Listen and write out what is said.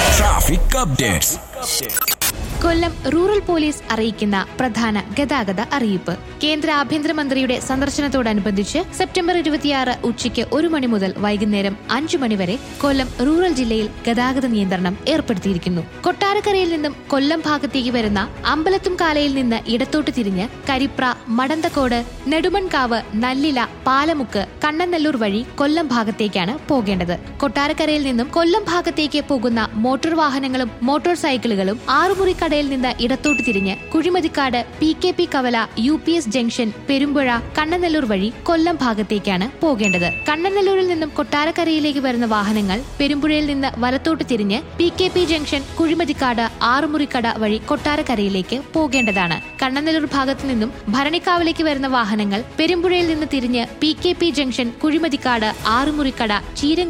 Traffic updates. Kollam rural police അറിയിക്കുന്ന പ്രധാന ഗതാഗത അറിയിപ്പ് കേന്ദ്ര ആഭ്യന്തരമന്ത്രിയുടെ സന്ദർശനത്തോടനുബന്ധിച്ച് സെപ്റ്റംബർ ഇരുപത്തിയാറ് ഉച്ചയ്ക്ക് ഒരു മണി മുതൽ വൈകുന്നേരം അഞ്ചു മണിവരെ കൊല്ലം റൂറൽ ജില്ലയിൽ ഗതാഗത നിയന്ത്രണം ഏർപ്പെടുത്തിയിരിക്കുന്നു കൊട്ടാരക്കരയിൽ നിന്നും കൊല്ലം ഭാഗത്തേക്ക് വരുന്ന അമ്പലത്തും കാലയിൽ നിന്ന് ഇടത്തോട്ട് തിരിഞ്ഞ് കരിപ്ര മടന്തക്കോട് നെടുമൺകാവ് നല്ലില പാലമുക്ക് കണ്ണനല്ലൂർ വഴി കൊല്ലം ഭാഗത്തേക്കാണ് പോകേണ്ടത് കൊട്ടാരക്കരയിൽ നിന്നും കൊല്ലം ഭാഗത്തേക്ക് പോകുന്ന മോട്ടോർ വാഹനങ്ങളും മോട്ടോർ സൈക്കിളുകളും ആറുമുറിക്കടയിൽ നിന്ന് ഇടത്തോട്ട് തിരിഞ്ഞ് കുഴിമതിക്കാട് പി കെ പി കവല U P S junction Perumpuzha Kannanallur വഴി കൊല്ലം ഭാഗത്തേക്കാണ് പോകേണ്ടത് കണ്ണനല്ലൂരിൽ നിന്നും കൊട്ടാരക്കരയിലേക്ക് വരുന്ന വാഹനങ്ങൾ പെരുമ്പുഴയിൽ നിന്ന് വലത്തോട്ട് തിരിഞ്ഞ് P K P junction Kuzhimathikkad Arumurikkada വഴി കൊട്ടാരക്കരയിലേക്ക് പോകേണ്ടതാണ് കണ്ണനല്ലൂർ ഭാഗത്തു നിന്നും ഭരണിക്കാവിലേക്ക് വരുന്ന വാഹനങ്ങൾ പെരുമ്പുഴയിൽ നിന്ന് തിരിഞ്ഞ് P K P junction Kuzhimathikkad Arumurikkada ചീരങ്ക